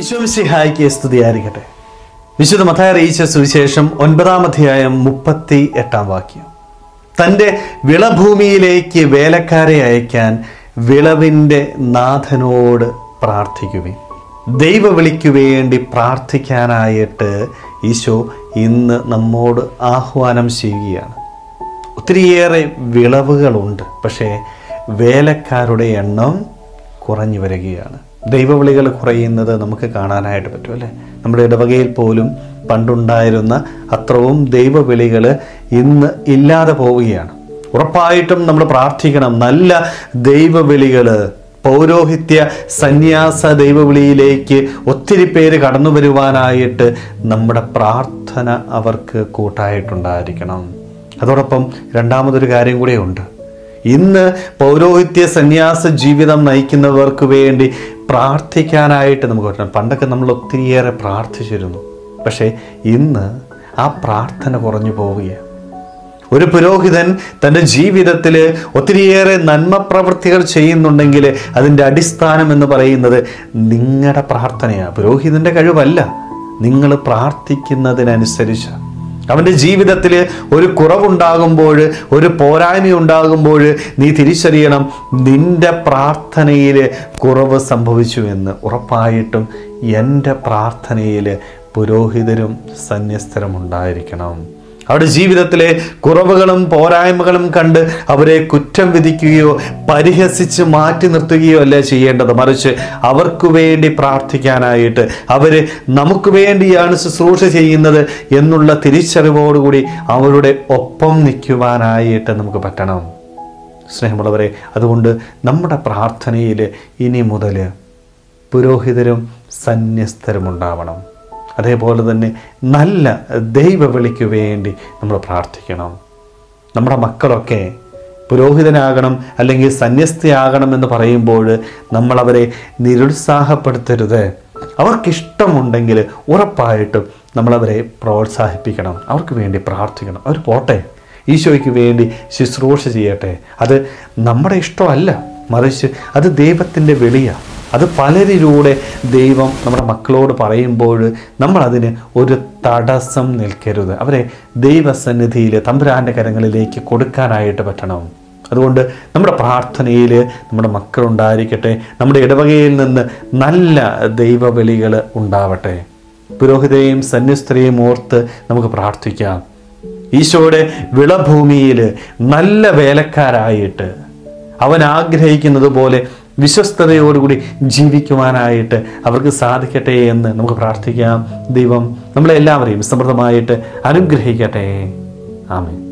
ഈശോമിശിഹായിക്ക് സ്തുതിയായിരിക്കട്ടെ വിശുദ്ധ മത്തായി അറിയിച്ച സുവിശേഷം ഒൻപതാം അധ്യായം മുപ്പത്തി എട്ടാം വാക്യം തൻ്റെ വിളഭൂമിയിലേക്ക് വേലക്കാരെ അയക്കാൻ വിളവിൻ്റെ നാഥനോട് പ്രാർത്ഥിക്കുവിൻ ദൈവ വിളിക്കു വേണ്ടി പ്രാർത്ഥിക്കാനായിട്ട് ഈശോ ഇന്ന് നമ്മോട് ആഹ്വാനം ചെയ്യുകയാണ് ഒത്തിരിയേറെ വിളവുകളുണ്ട് പക്ഷേ വേലക്കാരുടെ എണ്ണം കുറഞ്ഞു വരികയാണ് ദൈവവിളികൾ കുറയുന്നത് നമുക്ക് കാണാനായിട്ട് പറ്റും അല്ലേ നമ്മുടെ ഇടവകയിൽ പോലും പണ്ടുണ്ടായിരുന്ന അത്രവും ദൈവവിളികൾ ഇന്ന് ഇല്ലാതെ പോവുകയാണ് ഉറപ്പായിട്ടും നമ്മൾ പ്രാർത്ഥിക്കണം നല്ല ദൈവവിളികൾ പൗരോഹിത്യ സന്യാസ ദൈവവിളിയിലേക്ക് ഒത്തിരി പേര് കടന്നു വരുവാനായിട്ട് നമ്മുടെ പ്രാർത്ഥന അവർക്ക് കൂട്ടായിട്ടുണ്ടായിരിക്കണം അതോടൊപ്പം രണ്ടാമതൊരു കാര്യം കൂടെ ഉണ്ട് ഇന്ന് പൗരോഹിത്യ സന്യാസ ജീവിതം നയിക്കുന്നവർക്ക് വേണ്ടി പ്രാർത്ഥിക്കാനായിട്ട് നമുക്ക് പറ്റണം പണ്ടൊക്കെ നമ്മൾ ഒത്തിരിയേറെ പ്രാർത്ഥിച്ചിരുന്നു പക്ഷേ ഇന്ന് ആ പ്രാർത്ഥന കുറഞ്ഞു പോവുകയാണ് ഒരു പുരോഹിതൻ തൻ്റെ ജീവിതത്തിൽ ഒത്തിരിയേറെ നന്മ പ്രവൃത്തികൾ ചെയ്യുന്നുണ്ടെങ്കിൽ അതിൻ്റെ അടിസ്ഥാനം എന്ന് പറയുന്നത് നിങ്ങളുടെ പ്രാർത്ഥനയാണ് പുരോഹിതൻ്റെ കഴിവല്ല നിങ്ങൾ പ്രാർത്ഥിക്കുന്നതിനനുസരിച്ച് അവൻ്റെ ജീവിതത്തിൽ ഒരു കുറവുണ്ടാകുമ്പോൾ ഒരു പോരായ്മ ഉണ്ടാകുമ്പോൾ നീ തിരിച്ചറിയണം നിന്റെ പ്രാർത്ഥനയിൽ കുറവ് സംഭവിച്ചു എന്ന് ഉറപ്പായിട്ടും എൻ്റെ പ്രാർത്ഥനയിൽ പുരോഹിതരും സന്യസ്തരും ഉണ്ടായിരിക്കണം അവരുടെ ജീവിതത്തിലെ കുറവുകളും പോരായ്മകളും കണ്ട് അവരെ കുറ്റം വിധിക്കുകയോ പരിഹസിച്ച് മാറ്റി നിർത്തുകയോ അല്ല ചെയ്യേണ്ടത് മറിച്ച് അവർക്ക് വേണ്ടി പ്രാർത്ഥിക്കാനായിട്ട് അവര് നമുക്ക് വേണ്ടിയാണ് ശുശ്രൂഷ ചെയ്യുന്നത് എന്നുള്ള തിരിച്ചറിവോടുകൂടി അവരുടെ ഒപ്പം നിൽക്കുവാനായിട്ട് നമുക്ക് പറ്റണം സ്നേഹമുള്ളവരെ അതുകൊണ്ട് നമ്മുടെ പ്രാർത്ഥനയിൽ ഇനി മുതൽ പുരോഹിതരും സന്യസ്തരും ഉണ്ടാവണം അതേപോലെ തന്നെ നല്ല ദൈവവിളിക്ക് വേണ്ടി നമ്മൾ പ്രാർത്ഥിക്കണം നമ്മുടെ മക്കളൊക്കെ പുരോഹിതനാകണം അല്ലെങ്കിൽ സന്യസ്തയാകണം എന്ന് പറയുമ്പോൾ നമ്മളവരെ നിരുത്സാഹപ്പെടുത്തരുത് അവർക്കിഷ്ടമുണ്ടെങ്കിൽ ഉറപ്പായിട്ടും നമ്മളവരെ പ്രോത്സാഹിപ്പിക്കണം അവർക്ക് വേണ്ടി പ്രാർത്ഥിക്കണം അവർ പോട്ടെ ഈശോയ്ക്ക് വേണ്ടി ശുശ്രൂഷ ചെയ്യട്ടെ അത് നമ്മുടെ ഇഷ്ടമല്ല മറിച്ച് അത് ദൈവത്തിൻ്റെ വെളിയാണ് അത് പലരിലൂടെ ദൈവം നമ്മുടെ മക്കളോട് പറയുമ്പോൾ നമ്മൾ അതിന് ഒരു തടസ്സം നിൽക്കരുത് അവരെ ദൈവസന്നിധിയിൽ തമ്പുരാൻ്റെ കരങ്ങളിലേക്ക് കൊടുക്കാനായിട്ട് പറ്റണം അതുകൊണ്ട് നമ്മുടെ പ്രാർത്ഥനയിൽ നമ്മുടെ മക്കളുണ്ടായിരിക്കട്ടെ നമ്മുടെ ഇടവകയിൽ നിന്ന് നല്ല ദൈവവിളികൾ ഉണ്ടാവട്ടെ പുരോഹിതരെയും സന്യസ്തരെയും ഓർത്ത് നമുക്ക് പ്രാർത്ഥിക്കാം ഈശോയുടെ വിളഭൂമിയിൽ നല്ല വേലക്കാരായിട്ട് അവൻ ആഗ്രഹിക്കുന്നത് പോലെ വിശ്വസ്തതയോടുകൂടി ജീവിക്കുവാനായിട്ട് അവർക്ക് സാധിക്കട്ടെ എന്ന് നമുക്ക് പ്രാർത്ഥിക്കാം ദൈവം നമ്മളെല്ലാവരെയും സമൃദ്ധമായിട്ട് അനുഗ്രഹിക്കട്ടെ ആമേ